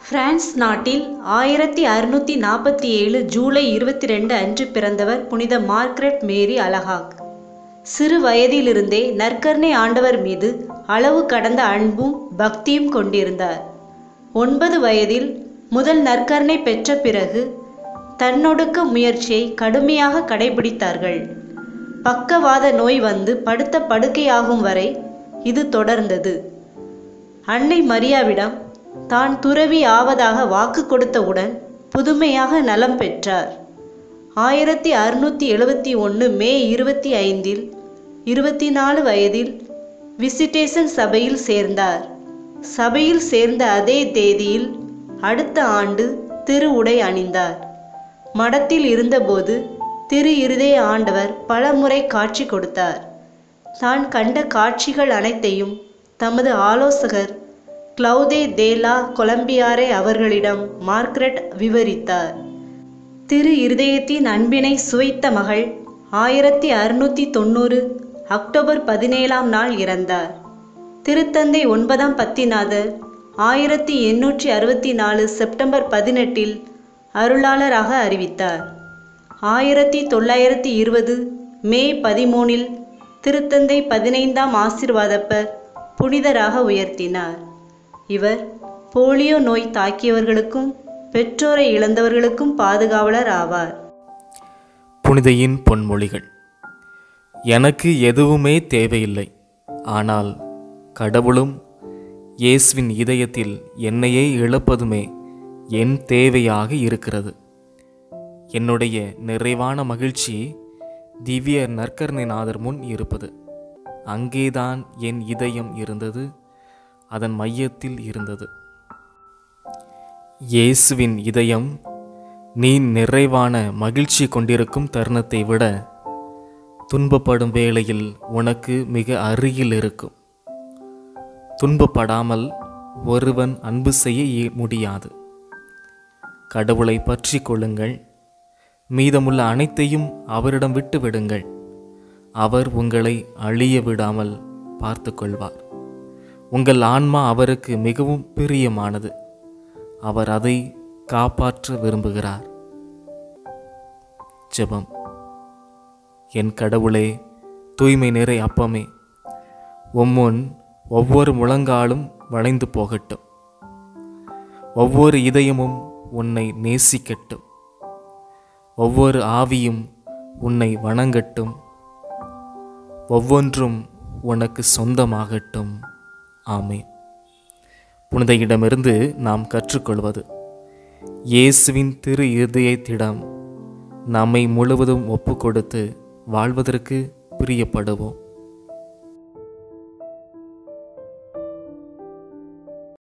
France நாட்டில் ஆயிரத்தி அறுநூற்றி நாற்பத்தி ஏழு ஜூலை இருபத்தி ரெண்டு அன்று பிறந்தவர் புனித மார்க்ரெட் மேரி அலஹாக் சிறு வயதிலிருந்தே நற்கருணை ஆண்டவர் மீது அளவு கடந்த அன்பும் பக்தியும் கொண்டிருந்தார் ஒன்பது வயதில் முதல் நற்கருணை பெற்ற பிறகு தன்னொடுக்க முயற்சியை கடுமையாக கடைபிடித்தார்கள் பக்கவாத நோய் வந்து படுத்த படுக்கையாகும் வரை இது தொடர்ந்தது அன்னை மரியாவிடம் தான் துறவி ஆவதாக வாக்கு கொடுத்தவுடன் புதுமையாக நலம் பெற்றார் ஆயிரத்தி அறுநூற்றி எழுபத்தி ஒன்று மே இருபத்தி ஐந்தில் இருபத்தி நாலு வயதில் விசிட்டேஷன் சபையில் சேர்ந்தார் சபையில் சேர்ந்த அதே தேதியில் அடுத்த ஆண்டு திரு உடை அணிந்தார் மடத்தில் இருந்தபோது திரு இருதய ஆண்டவர் பலமுறை காட்சி கொடுத்தார் தான் கண்ட காட்சிகள் அனைத்தையும் தமது ஆலோசகர் கிளவுதே தேலா கொலம்பியாரே அவர்களிடம் மார்க்ரெட் விவரித்தார் திரு இருதயத்தின் அன்பினை சுவைத்த மகள் ஆயிரத்தி அறுநூற்றி தொண்ணூறு அக்டோபர் பதினேழாம் நாள் இறந்தார் திருத்தந்தை ஒன்பதாம் பத்திநாதர் ஆயிரத்தி எண்ணூற்றி அறுபத்தி நாலு செப்டம்பர் பதினெட்டில் அருளாளராக அறிவித்தார் ஆயிரத்தி தொள்ளாயிரத்தி இருபது மே பதிமூனில் திருத்தந்தை பதினைந்தாம் ஆசிர்வாதப்பர் புனிதராக உயர்த்தினார் இவர் போலியோ நோய் தாக்கியவர்களுக்கும் பெற்றோரை இழந்தவர்களுக்கும் பாதுகாவலர் ஆவார் புனிதையின் பொன்மொழிகள் எனக்கு எதுவுமே தேவையில்லை ஆனால் கடவுளும் இயேசுவின் இதயத்தில் என்னையே இழப்பதுமே என் தேவையாக இருக்கிறது என்னுடைய நிறைவான மகிழ்ச்சி திவ்ய நற்கருணைநாதர் முன் இருப்பது அங்கேதான் என் இதயம் இருந்தது அதன் மையத்தில் இருந்தது இயேசுவின் இதயம் நீ நிறைவான மகிழ்ச்சி கொண்டிருக்கும் தருணத்தை விட துன்பப்படும் வேளையில் உனக்கு மிக அருகில் இருக்கும் துன்பப்படாமல் ஒருவன் அன்பு செய்ய இய- முடியாது கடவுளை பற்றி கொள்ளுங்கள் மீதமுள்ள அனைத்தையும் அவரிடம் விட்டு விடுங்கள் அவர் உங்களை அழிய விடாமல் பார்த்து கொள்வார் உங்கள் ஆன்மா அவருக்கு மிகவும் பிரியமானது அவர் அதை காப்பாற்ற விரும்புகிறார் ஜெபம் என் கடவுளே தூய்மை நிறை அப்பமே உம்முன் ஒவ்வொரு முழங்காலும் வளைந்து போகட்டும் ஒவ்வொரு இதயமும் உன்னை நேசிக்கட்டும் ஒவ்வொரு ஆவியும் உன்னை வணங்கட்டும் ஒவ்வொன்றும் உனக்கு சொந்தமாகட்டும் ஆமென் புனிதையிடமிருந்து நாம் கற்றுக்கொள்வது இயேசுவின் திரு இருதயத்திடம் நம்மை முழுவதும் ஒப்பு கொடுத்து வாழ்வதற்கு பிரியப்படுவோம்